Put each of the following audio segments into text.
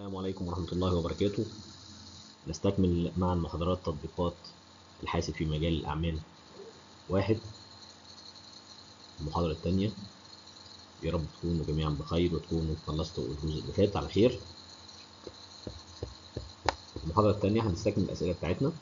السلام عليكم ورحمة الله وبركاته نستكمل مع المحاضرات تطبيقات الحاسب في مجال الأعمال واحد المحاضرة التانية يا رب تكونوا جميعا بخير وتكونوا خلصتوا الجزء اللي فات على خير المحاضرة التانية هنستكمل الأسئلة بتاعتنا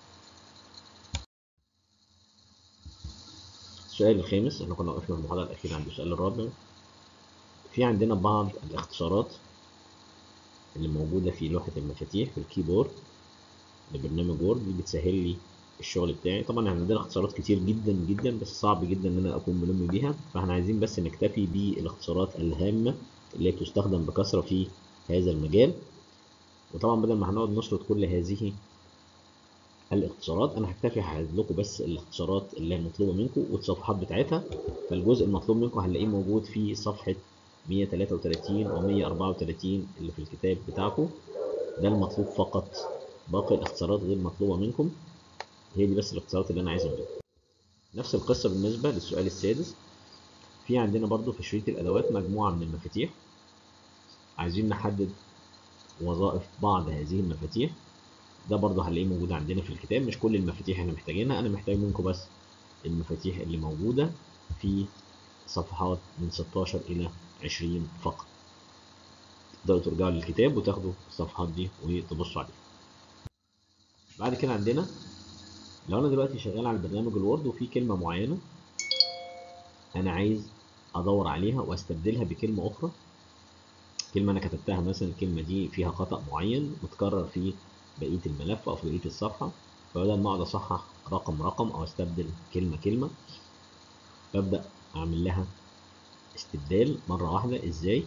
السؤال الخامس احنا كنا وقفنا في المحاضرة الأخيرة عند السؤال الرابع في عندنا بعض الاختصارات اللي موجودة في لوحة المفاتيح في الكيبورد لبرنامج وورد دي بتسهل لي الشغل بتاعي طبعا احنا عندنا اختصارات كتير جدا جدا بس صعب جدا ان انا اكون ملم بيها فاحنا عايزين بس نكتفي بالاختصارات الهامة اللي بتستخدم بكثرة في هذا المجال وطبعا بدل ما هنقعد نشرط كل هذه الاختصارات انا هكتفي هعرض لكم بس الاختصارات اللي هي مطلوبه منكم والصفحات بتاعتها فالجزء المطلوب منكم هنلاقيه موجود في صفحه 133 و 134 اللي في الكتاب بتاعكم ده المطلوب فقط باقي الاختصارات غير مطلوبه منكم هي دي بس الاختصارات اللي انا عايز اقولها نفس القصه بالنسبه للسؤال السادس في عندنا برضو في شريط الادوات مجموعه من المفاتيح عايزين نحدد وظائف بعض هذه المفاتيح ده برضه هنلاقيه موجود عندنا في الكتاب مش كل المفاتيح احنا محتاجينها انا محتاج منكم بس المفاتيح اللي موجوده في صفحات من 16 الى 20 فقط تقدروا ترجعوا للكتاب وتاخدوا الصفحات دي وتبصوا عليها بعد كده عندنا لو انا دلوقتي شغال على برنامج الوورد وفي كلمه معينه انا عايز ادور عليها واستبدلها بكلمه اخرى كلمه انا كتبتها مثلا الكلمه دي فيها خطا معين متكرر في بقيه الملف او في بقيه الصفحه فبدل ما اقعد اصحح رقم رقم او استبدل كلمه كلمه ببدا اعمل لها استبدال مره واحده ازاي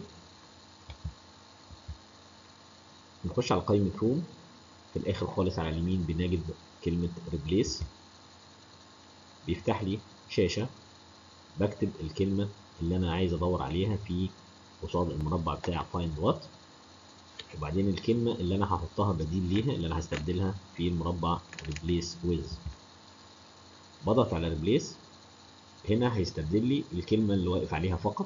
نخش على قائمه روم في الاخر خالص على اليمين بنجد كلمه ريبليس بيفتح لي شاشه بكتب الكلمه اللي انا عايز ادور عليها في قصاد المربع بتاع find what وبعدين الكلمة اللي أنا هحطها بديل ليها اللي أنا هستبدلها في المربع replace with بضغط على replace هنا هيستبدل لي الكلمة اللي واقف عليها فقط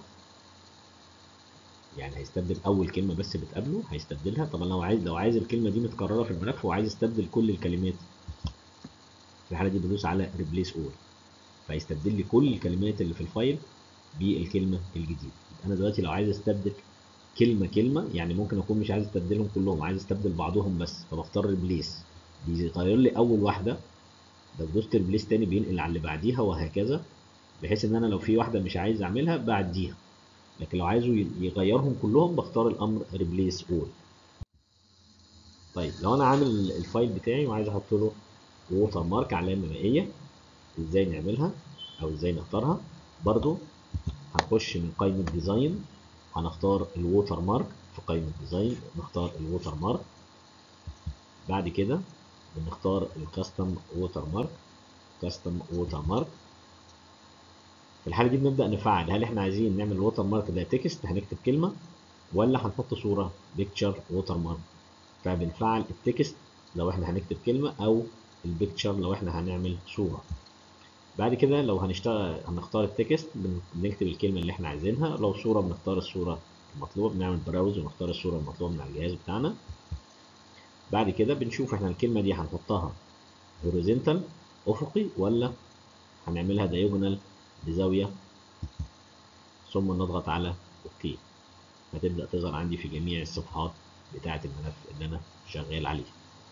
يعني هيستبدل أول كلمة بس بتقابله هيستبدلها طبعا لو عايز لو عايز الكلمة دي متكررة في الملف وعايز يستبدل كل الكلمات في الحالة دي بدوس على replace all فهيستبدل لي كل الكلمات اللي في الفايل بالكلمة الجديدة أنا دلوقتي لو عايز استبدل كلمة كلمة يعني ممكن أكون مش عايز أستبدلهم كلهم عايز أستبدل بعضهم بس فبختار ريبليس بيغير لي أول واحدة لو دوست ريبليس تاني بينقل على اللي بعديها وهكذا بحيث إن أنا لو في واحدة مش عايز أعملها بعديها لكن لو عايزه يغيرهم كلهم بختار الأمر ريبليس أول طيب لو أنا عامل الفايل بتاعي وعايز أحط له ووتر مارك علامة مائية إزاي نعملها أو إزاي نختارها برضو هنخش من قائمة ديزاين هنختار الووتر مارك في قائمة ديزاين نختار الووتر مارك بعد كده بنختار الكاستم ووتر مارك كاستم ووتر مارك في الحالة دي بنبدأ نفعل هل احنا عايزين نعمل الووتر مارك ده تكست هنكتب كلمة ولا هنحط صورة بيكتشر ووتر مارك فبنفعل التكست لو احنا هنكتب كلمة او البيكتشر لو احنا هنعمل صورة بعد كده لو هنشتغل هنختار التكست بنكتب الكلمه اللي احنا عايزينها لو صوره بنختار الصوره المطلوبه بنعمل براوز ونختار الصوره المطلوبه من على الجهاز بتاعنا بعد كده بنشوف احنا الكلمه دي هنحطها هوريزونتال افقي ولا هنعملها دايجونال بزاويه ثم نضغط على اوكي فتبدا تظهر عندي في جميع الصفحات بتاعه الملف اللي انا شغال عليه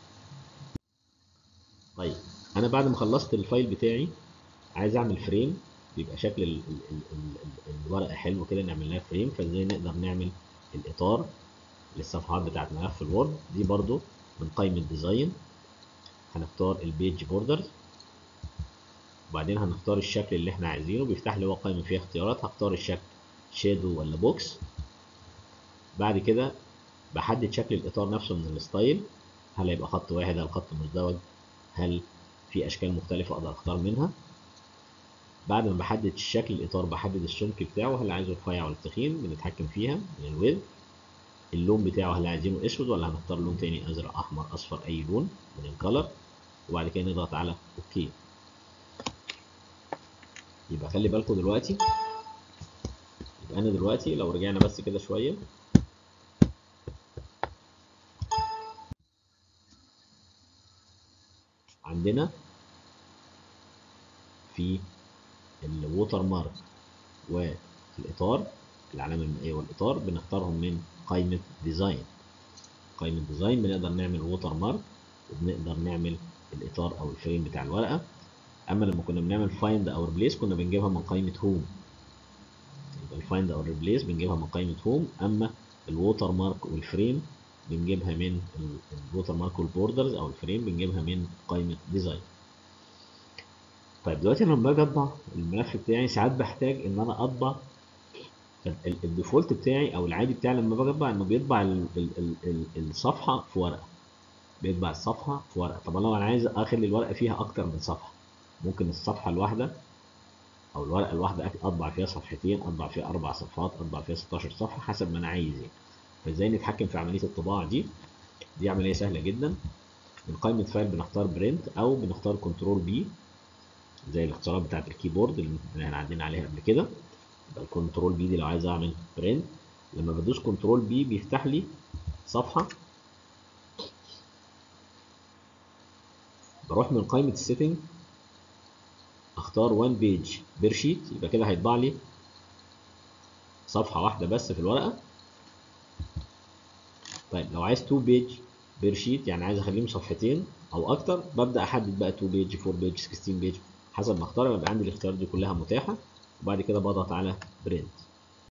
طيب انا بعد ما خلصت الفايل بتاعي عايز اعمل فريم بيبقى شكل ال ال ال ال الورقه حلو كده نعمل لها فريم فازاي نقدر نعمل الاطار للصفحات بتاعت ملف الوورد دي برضو من قائمه ديزاين هنختار البيج بوردرز وبعدين هنختار الشكل اللي احنا عايزينه بيفتح لي هو قائمه فيها اختيارات هختار الشكل شادو ولا بوكس بعد كده بحدد شكل الاطار نفسه من الستايل هل هيبقى خط واحد هل خط مزدوج هل في اشكال مختلفه اقدر اختار منها بعد ما بحدد الشكل الاطار بحدد السمك بتاعه هل عايزه رفيع ولا تخين بنتحكم فيها من الويد اللون بتاعه هل عايزينه اسود ولا هنختار لون تاني ازرق احمر اصفر اي لون من الكلر وبعد كده نضغط على اوكي يبقى خلي بالكم دلوقتي يبقى انا دلوقتي لو رجعنا بس كده شويه عندنا في الووتر مارك والاطار العلامه المائيه والاطار بنختارهم من قائمه ديزاين قائمه ديزاين بنقدر نعمل ووتر مارك وبنقدر نعمل الاطار او الفريم بتاع الورقه اما لما كنا بنعمل فايند او ريبليس كنا بنجيبها من قائمه هوم يبقى الفايند او ريبليس بنجيبها من قائمه هوم اما الووتر مارك والفريم بنجيبها من الووتر مارك والبوردرز او الفريم بنجيبها من قائمه ديزاين طيب دلوقتي لما باجي اطبع الملف بتاعي ساعات بحتاج ان انا اطبع الديفولت بتاعي او العادي بتاعي لما باجي اطبع انه بيطبع ال ال ال ال الصفحه في ورقه بيطبع الصفحه في ورقه طب انا لو انا عايز اخلي الورقه فيها اكتر من صفحه ممكن الصفحه الواحده او الورقه الواحده اطبع فيها صفحتين اطبع فيها اربع صفحات اطبع فيها 16 صفحه حسب ما انا عايز يعني فازاي نتحكم في عمليه الطباعه دي دي عمليه سهله جدا من قائمه فايل بنختار برنت او بنختار كنترول بي زي الاختصارات بتاعه الكيبورد اللي احنا عدينا عليها قبل كده يبقى الكنترول بي دي لو عايز اعمل برنت لما بدوس كنترول بي بيفتح لي صفحه بروح من قائمه السيتنج اختار 1 بيج بير شيت يبقى كده هيطبع لي صفحه واحده بس في الورقه طيب لو عايز 2 بيج بير شيت يعني عايز اخليهم صفحتين او اكتر ببدا احدد بقى 2 بيج 4 بيج 16 بيج حسب ما اختار يبقى عندي الاختيارات دي كلها متاحه وبعد كده بضغط على برنت